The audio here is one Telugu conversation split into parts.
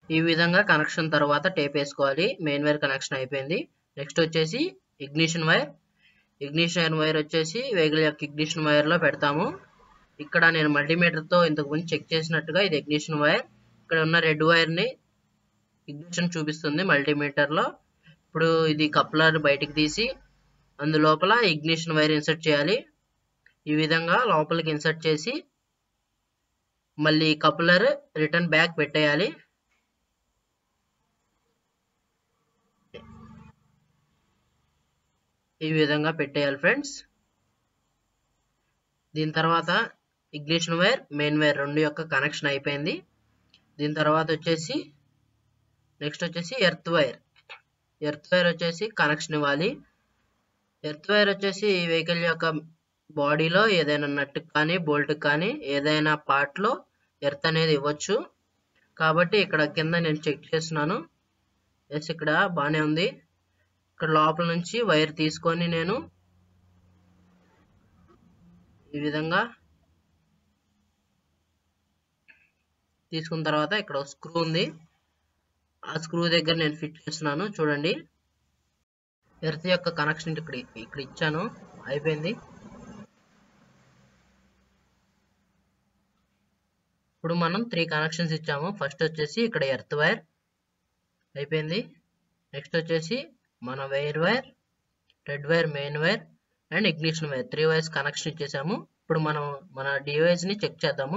ఈ విధంగా కనెక్షన్ తర్వాత టేప్ వేసుకోవాలి మెయిన్ వైర్ కనెక్షన్ అయిపోయింది నెక్స్ట్ వచ్చేసి ఇగ్నిషన్ వైర్ ఇగ్నిషన్ వైర్ వచ్చేసి వెహికల్ యొక్క ఇగ్నిషన్ వైర్లో పెడతాము ఇక్కడ నేను మల్టీమీటర్తో ఇంతకు ముందు చెక్ చేసినట్టుగా ఇది ఇగ్నిషన్ వైర్ ఇక్కడ ఉన్న రెడ్ వైర్ని ఇగ్నిషన్ చూపిస్తుంది మల్టీమీటర్లో ఇప్పుడు ఇది కప్లర్ బయటికి తీసి అందులోపల ఇగ్నిషన్ వైర్ ఇన్సర్ట్ చేయాలి ఈ విధంగా లోపలికి ఇన్సర్ట్ చేసి మళ్ళీ కప్లర్ రిటర్న్ బ్యాక్ పెట్టేయాలి ఈ విధంగా పెట్టేయాలి ఫ్రెండ్స్ దీని తర్వాత ఇగ్నిషన్ వైర్ మెయిన్ వైర్ రెండు యొక్క కనెక్షన్ అయిపోయింది దీని తర్వాత వచ్చేసి నెక్స్ట్ వచ్చేసి ఎర్త్ వైర్ ఎర్త్ వైర్ వచ్చేసి కనెక్షన్ ఇవ్వాలి ఎర్త్ వైర్ వచ్చేసి ఈ వెహికల్ యొక్క బాడీలో ఏదైనా నట్ కానీ బోల్ట్ కానీ ఏదైనా పార్ట్లో ఎర్త్ అనేది ఇవ్వచ్చు కాబట్టి ఇక్కడ కింద నేను చెక్ చేస్తున్నాను ఎస్ ఇక్కడ బాగానే ఉంది ఇక్కడ లోపల నుంచి వైర్ తీసుకొని నేను ఈ విధంగా తీసుకున్న తర్వాత ఇక్కడ స్క్రూ ఉంది ఆ స్క్రూ దగ్గర నేను ఫిట్ చేస్తున్నాను చూడండి ఎర్త్ యొక్క కనెక్షన్ ఇక్కడ ఇక్కడ ఇచ్చాను అయిపోయింది ఇప్పుడు మనం త్రీ కనెక్షన్స్ ఇచ్చాము ఫస్ట్ వచ్చేసి ఇక్కడ ఎర్త్ వైర్ అయిపోయింది నెక్స్ట్ వచ్చేసి మన wire wire red wire main wire and ignition wire three wires connection ఇచ్చేసాము ఇప్పుడు మనం మన డివైస్ని చెక్ చేద్దాము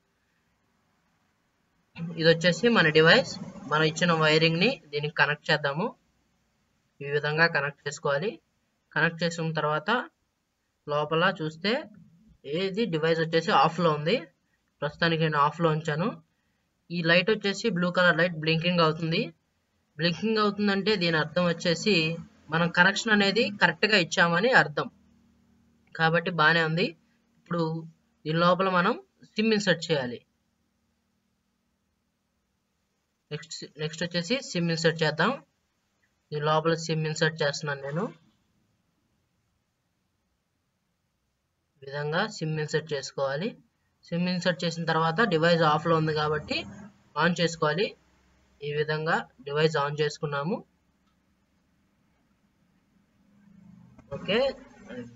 ఇది వచ్చేసి మన డివైస్ మనం ఇచ్చిన వైరింగ్ని దీనికి కనెక్ట్ చేద్దాము ఈ విధంగా కనెక్ట్ చేసుకోవాలి కనెక్ట్ చేసిన తర్వాత లోపల చూస్తే ఏది డివైస్ వచ్చేసి ఆఫ్లో ఉంది ప్రస్తుతానికి నేను ఆఫ్లో ఉంచాను ఈ లైట్ వచ్చేసి బ్లూ కలర్ లైట్ బ్లింకింగ్ అవుతుంది బ్లింకింగ్ అవుతుందంటే దీని అర్థం వచ్చేసి మనం కనెక్షన్ అనేది కరెక్ట్గా ఇచ్చామని అర్థం కాబట్టి బాగానే ఉంది ఇప్పుడు దీని లోపల మనం సిమ్ ఇన్సర్ట్ చేయాలి నెక్స్ట్ నెక్స్ట్ వచ్చేసి సిమ్ ఇన్సర్ట్ చేద్దాం దీని లోపల సిమ్ ఇన్సర్ట్ చేస్తున్నాను నేను ఈ విధంగా సిమ్ ఇన్సర్ట్ చేసుకోవాలి సిమ్ ఇన్సర్ట్ చేసిన తర్వాత డివైస్ ఆఫ్లో ఉంది కాబట్టి ఆన్ చేసుకోవాలి ఈ విధంగా డివైస్ ఆన్ చేసుకున్నాము ఓకే